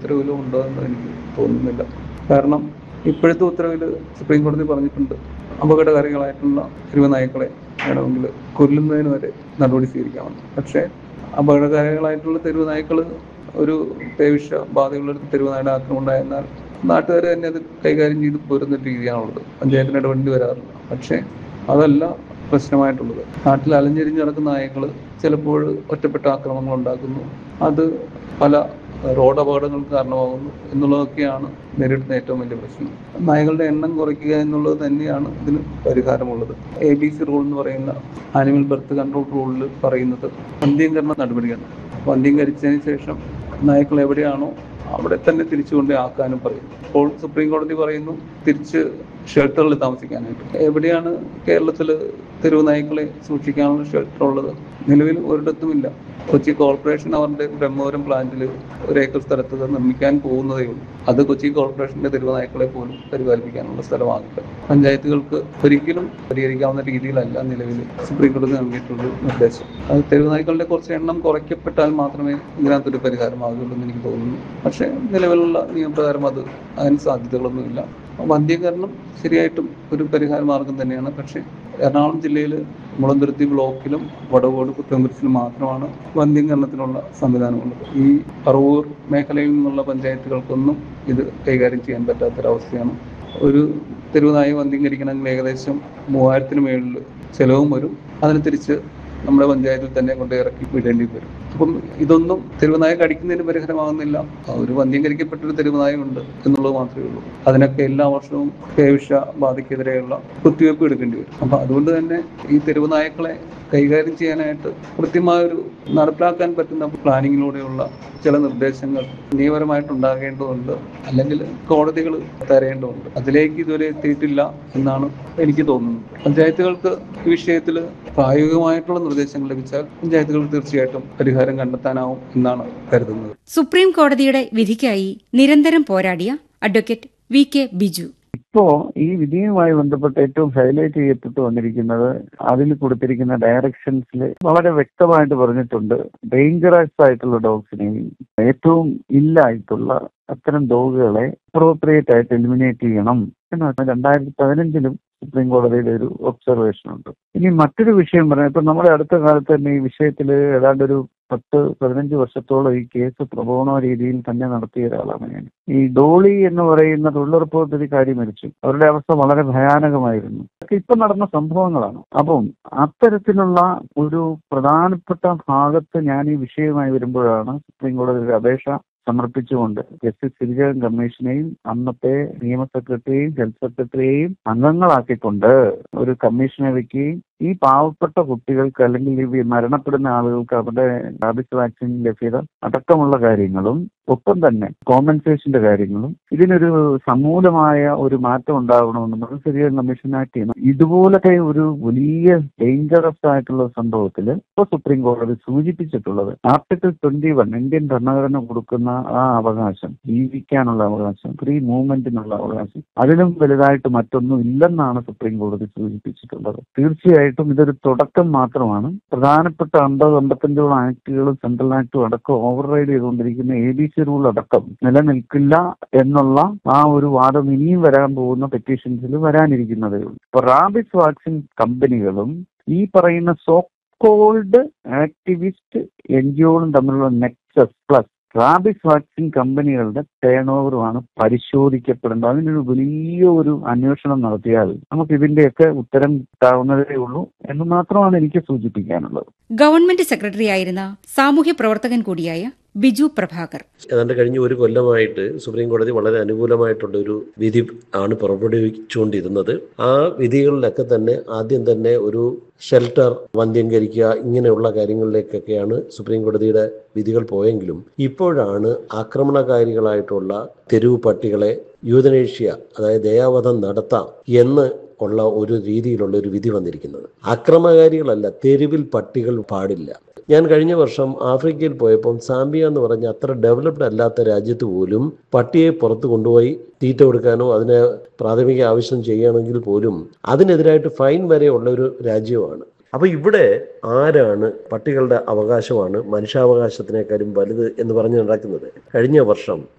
ഉത്തരവിലും ഉണ്ടോ എന്ന് എനിക്ക് തോന്നുന്നില്ല കാരണം ഇപ്പോഴത്തെ ഉത്തരവിൽ സുപ്രീം കോടതി പറഞ്ഞിട്ടുണ്ട് അപകടകാരികളായിട്ടുള്ള തെരുവുനായ്ക്കളെ വേണമെങ്കിൽ കൊല്ലുന്നതിന് വരെ നടപടി സ്വീകരിക്കാമെന്ന് പക്ഷേ അപകടകാരികളായിട്ടുള്ള തെരുവുനായ്ക്കൾ ഒരു പേവിഷ ബാധയുള്ള ഒരു തെരുവുനായുടെ ആക്രമണം ഉണ്ടായെന്നാൽ നാട്ടുകാർ തന്നെ അത് കൈകാര്യം ചെയ്ത് പോരുന്ന രീതിയാണുള്ളത് പഞ്ചായത്തിന് ഇടപെടേണ്ടി വരാറില്ല പക്ഷേ അതല്ല പ്രശ്നമായിട്ടുള്ളത് നാട്ടിൽ അലഞ്ഞിരിഞ്ഞ് നടക്കുന്ന നായകൾ ചിലപ്പോൾ ഒറ്റപ്പെട്ട ആക്രമണങ്ങൾ ഉണ്ടാക്കുന്നു അത് പല റോഡ് അപകടങ്ങൾക്ക് കാരണമാകുന്നു എന്നുള്ളതൊക്കെയാണ് നേരിടുന്ന ഏറ്റവും വലിയ പ്രശ്നം നായകളുടെ എണ്ണം കുറയ്ക്കുക എന്നുള്ളത് തന്നെയാണ് ഇതിന് പരിഹാരമുള്ളത് എ ബി സി റൂൾ എന്ന് പറയുന്ന ആനിമൽ ബർത്ത് കൺട്രോൾ റൂളിൽ പറയുന്നത് വന്ധ്യീകരണ നടപടിയാണ് വന്ധ്യീകരിച്ചതിന് ശേഷം നായ്ക്കൾ എവിടെയാണോ അവിടെ തന്നെ തിരിച്ചു കൊണ്ട് ആക്കാനും പറയുന്നു ഇപ്പോൾ സുപ്രീം കോടതി പറയുന്നു തിരിച്ച് ഷെൽട്ടറിൽ താമസിക്കാനായിട്ട് എവിടെയാണ് കേരളത്തിൽ തെരുവ് നായ്ക്കളെ സൂക്ഷിക്കാനുള്ള ഷെൽട്ടർ ഉള്ളത് നിലവിൽ ഒരിടത്തുമില്ല കൊച്ചി കോർപ്പറേഷൻ അവരുടെ ബ്രഹ്മപുരം പ്ലാന്റിൽ ഒരു ഏക്കർ സ്ഥലത്ത് ഇത് നിർമ്മിക്കാൻ പോകുന്നതേ ഉള്ളൂ അത് കൊച്ചി കോർപ്പറേഷന്റെ തെരുവ് നായ്ക്കളെ പോലും പരിപാലിപ്പിക്കാനുള്ള സ്ഥലമാകില്ല പഞ്ചായത്തുകൾക്ക് ഒരിക്കലും പരിഹരിക്കാവുന്ന രീതിയിലല്ല നിലവിൽ സുപ്രീം കോടതി നൽകിയിട്ടുള്ള നിർദ്ദേശം അത് തെരുവ് നായ്ക്കളുടെ കുറച്ച് എണ്ണം കുറയ്ക്കപ്പെട്ടാൽ മാത്രമേ ഇതിനകത്തൊരു പരിഹാരമാകുള്ളൂ എന്ന് എനിക്ക് തോന്നുന്നു പക്ഷേ നിലവിലുള്ള നിയമപ്രകാരം അത് അതിന് സാധ്യതകളൊന്നുമില്ല വന്ധ്യീകരണം ശരിയായിട്ടും ഒരു പരിഹാര മാർഗം തന്നെയാണ് പക്ഷേ എറണാകുളം ജില്ലയിൽ മുളന്തുരുത്തി ബ്ലോക്കിലും വടകോട് പുത്തൻകുരിശിലും മാത്രമാണ് വന്ധ്യീകരണത്തിനുള്ള സംവിധാനമുള്ളത് ഈ പറവൂർ മേഖലയിൽ നിന്നുള്ള പഞ്ചായത്തുകൾക്കൊന്നും ഇത് കൈകാര്യം ചെയ്യാൻ പറ്റാത്തൊരവസ്ഥയാണ് ഒരു തെരുവുനായി വന്ധ്യീകരിക്കണമെങ്കിൽ ഏകദേശം മൂവായിരത്തിന് മേളിൽ ചിലവും വരും അതിന് തിരിച്ച് നമ്മുടെ പഞ്ചായത്തിൽ തന്നെ കൊണ്ട് ഇറക്കി വിടേണ്ടി വരും അപ്പം ഇതൊന്നും തെരുവുനായ കടിക്കുന്നതിന് പരിഹാരമാകുന്നില്ല ഒരു വന്ധ്യീകരിക്കപ്പെട്ടൊരു തെരുവുനായ ഉണ്ട് എന്നുള്ളത് മാത്രമേ ഉള്ളൂ അതിനൊക്കെ എല്ലാ വർഷവും പേവിഷ ബാധയ്ക്കെതിരെയുള്ള കുത്തിവയ്പ്പ് എടുക്കേണ്ടി വരും അപ്പം അതുകൊണ്ട് തന്നെ ഈ തെരുവുനായക്കളെ കൈകാര്യം ചെയ്യാനായിട്ട് കൃത്യമായൊരു നടപ്പിലാക്കാൻ പറ്റുന്ന പ്ലാനിങ്ങിലൂടെയുള്ള ചില നിർദ്ദേശങ്ങൾ നിയമപരമായിട്ട് ഉണ്ടാകേണ്ടതുണ്ട് അല്ലെങ്കിൽ കോടതികൾ തരേണ്ടതുണ്ട് അതിലേക്ക് ഇതുവരെ എത്തിയിട്ടില്ല എന്നാണ് എനിക്ക് തോന്നുന്നത് പഞ്ചായത്തുകൾക്ക് ഈ വിഷയത്തിൽ പ്രായോഗികമായിട്ടുള്ള നിർദ്ദേശങ്ങൾ ലഭിച്ചാൽ പഞ്ചായത്തുകൾക്ക് തീർച്ചയായിട്ടും പരിഹാരം കണ്ടെത്താനാവും എന്നാണ് കരുതുന്നത് സുപ്രീം കോടതിയുടെ വിധിക്കായി നിരന്തരം പോരാടിയ അഡ്വക്കേറ്റ് വി കെ ബിജു ഇപ്പോ ഈ വിധിയുമായി ബന്ധപ്പെട്ട് ഏറ്റവും ഹൈലൈറ്റ് ചെയ്യപ്പെട്ടു വന്നിരിക്കുന്നത് അതിൽ കൊടുത്തിരിക്കുന്ന ഡയറക്ഷൻസിൽ വളരെ വ്യക്തമായിട്ട് പറഞ്ഞിട്ടുണ്ട് ഡേഞ്ചറസ് ആയിട്ടുള്ള ഡോഗ്സിനെയും ഏറ്റവും ഇല്ലായിട്ടുള്ള അത്തരം ഡോഗുകളെ അപ്രോപ്രിയേറ്റ് ആയിട്ട് എലിമിനേറ്റ് ചെയ്യണം എന്ന് രണ്ടായിരത്തി പതിനഞ്ചിലും സുപ്രീം കോടതിയുടെ ഒരു ഒബ്സർവേഷൻ ഉണ്ട് ഇനി മറ്റൊരു വിഷയം പറയാം ഇപ്പൊ നമ്മുടെ അടുത്ത കാലത്ത് തന്നെ ഈ വിഷയത്തിൽ ഏതാണ്ട് ഒരു പത്ത് പതിനഞ്ച് വർഷത്തോളം ഈ കേസ് പ്രബോധന രീതിയിൽ തന്നെ നടത്തിയ ഒരാളാണ് ഞാൻ ഈ ഡോളി എന്ന് പറയുന്ന തൊഴിലുറപ്പ് പദ്ധതിക്കാരി മരിച്ചു അവരുടെ അവസ്ഥ വളരെ ഭയാനകമായിരുന്നു ഇതൊക്കെ ഇപ്പൊ നടന്ന സംഭവങ്ങളാണ് അപ്പം അത്തരത്തിലുള്ള ഒരു പ്രധാനപ്പെട്ട ഭാഗത്ത് ഞാൻ ഈ വിഷയവുമായി വരുമ്പോഴാണ് സുപ്രീം കോടതി ഒരു അപേക്ഷ സമർപ്പിച്ചുകൊണ്ട് ജസ്റ്റിസ് സിരിജൻ കമ്മീഷനെയും അന്നത്തെ നിയമ സെക്രട്ടറിയെയും ഹെൽത്ത് സെക്രട്ടറിയെയും അംഗങ്ങളാക്കിക്കൊണ്ട് ഒരു കമ്മീഷനെ വെക്കുകയും ഈ പാവപ്പെട്ട കുട്ടികൾക്ക് അല്ലെങ്കിൽ ഈ മരണപ്പെടുന്ന ആളുകൾക്ക് അവരുടെ റാബിസ് വാക്സിൻ ലഭ്യത അടക്കമുള്ള കാര്യങ്ങളും ഒപ്പം തന്നെ കോമ്പൻസേഷന്റെ കാര്യങ്ങളും ഇതിനൊരു സമൂലമായ ഒരു മാറ്റം ഉണ്ടാകണമെന്ന് പറഞ്ഞ് സിരിയൻ കമ്മീഷൻ ആക്ട് ചെയ്യുന്നു ഇതുപോലത്തെ ഒരു വലിയ ഡേഞ്ചറസ് ആയിട്ടുള്ള സംഭവത്തിൽ ഇപ്പോൾ സുപ്രീം കോടതി സൂചിപ്പിച്ചിട്ടുള്ളത് ആർട്ടിക്കിൾ ട്വന്റി വൺ ഇന്ത്യൻ ഭരണഘടന കൊടുക്കുന്ന ആ അവകാശം ജീവിക്കാനുള്ള അവകാശം ഫ്രീ മൂവ്മെന്റിനുള്ള അവകാശം അതിലും വലുതായിട്ട് മറ്റൊന്നും ഇല്ലെന്നാണ് സുപ്രീം കോടതി സൂചിപ്പിച്ചിട്ടുള്ളത് തീർച്ചയായിട്ടും ഇതൊരു തുടക്കം മാത്രമാണ് പ്രധാനപ്പെട്ട അമ്പത് അമ്പത്തഞ്ചോളം ആക്ടുകളും സെൻട്രൽ ആക്ടും അടക്കം ഓവർ റൈഡ് ചെയ്തുകൊണ്ടിരിക്കുന്ന എ ബി സി റൂൾ അടക്കം നിലനിൽക്കില്ല എന്നുള്ള ആ ഒരു വാദം ഇനിയും വരാൻ പോകുന്ന പെറ്റീഷൻസിൽ വരാനിരിക്കുന്നതേ ഉള്ളൂ ഇപ്പൊ റാബിസ് വാക്സിൻ കമ്പനികളും ഈ പറയുന്ന സോ കോൾഡ് ആക്ടിവിസ്റ്റ് എൻ ജിഒകളും തമ്മിലുള്ള നെക്സസ് പ്ലസ് റാബിസ് വാക്സിൻ കമ്പനികളുടെ ടേൺ ഓവറുമാണ് പരിശോധിക്കപ്പെടേണ്ടത് അതിനൊരു വലിയ ഒരു അന്വേഷണം നടത്തിയാൽ നമുക്ക് ഇതിന്റെയൊക്കെ ഉത്തരം കിട്ടാവുന്നതേ ഉള്ളൂ എന്ന് മാത്രമാണ് എനിക്ക് സൂചിപ്പിക്കാനുള്ളത് ഗവൺമെന്റ് സെക്രട്ടറിയായിരുന്ന സാമൂഹ്യ പ്രവർത്തകൻ കൂടിയായ ബിജു പ്രഭാകർ ഏതാണ്ട് കഴിഞ്ഞ ഒരു കൊല്ലമായിട്ട് സുപ്രീം കോടതി വളരെ അനുകൂലമായിട്ടുള്ള ഒരു വിധി ആണ് പുറപ്പെടുവിച്ചുകൊണ്ടിരുന്നത് ആ വിധികളിലൊക്കെ തന്നെ ആദ്യം തന്നെ ഒരു ഷെൽട്ടർ വന്ധ്യംകരിക്കുക ഇങ്ങനെയുള്ള കാര്യങ്ങളിലേക്കൊക്കെയാണ് സുപ്രീം കോടതിയുടെ വിധികൾ പോയെങ്കിലും ഇപ്പോഴാണ് ആക്രമണകാരികളായിട്ടുള്ള തെരുവ് പട്ടികളെ യൂതനേഷ്യ അതായത് ദയാവധം നടത്താം എന്ന് ഉള്ള ഒരു രീതിയിലുള്ള ഒരു വിധി വന്നിരിക്കുന്നത് അക്രമകാരികളല്ല തെരുവിൽ പട്ടികൾ പാടില്ല ഞാൻ കഴിഞ്ഞ വർഷം ആഫ്രിക്കയിൽ പോയപ്പം സാമ്പിയ എന്ന് പറഞ്ഞ അത്ര ഡെവലപ്ഡ് അല്ലാത്ത രാജ്യത്ത് പോലും പട്ടിയെ പുറത്ത് കൊണ്ടുപോയി തീറ്റ കൊടുക്കാനോ അതിന് പ്രാഥമിക ആവശ്യം ചെയ്യുകയാണെങ്കിൽ പോലും അതിനെതിരായിട്ട് ഫൈൻ വരെ ഉള്ള ഒരു രാജ്യമാണ് അപ്പൊ ഇവിടെ ആരാണ് പട്ടികളുടെ അവകാശമാണ് മനുഷ്യാവകാശത്തിനേക്കാളും വലുത് എന്ന് പറഞ്ഞ് നടക്കുന്നത് കഴിഞ്ഞ വർഷം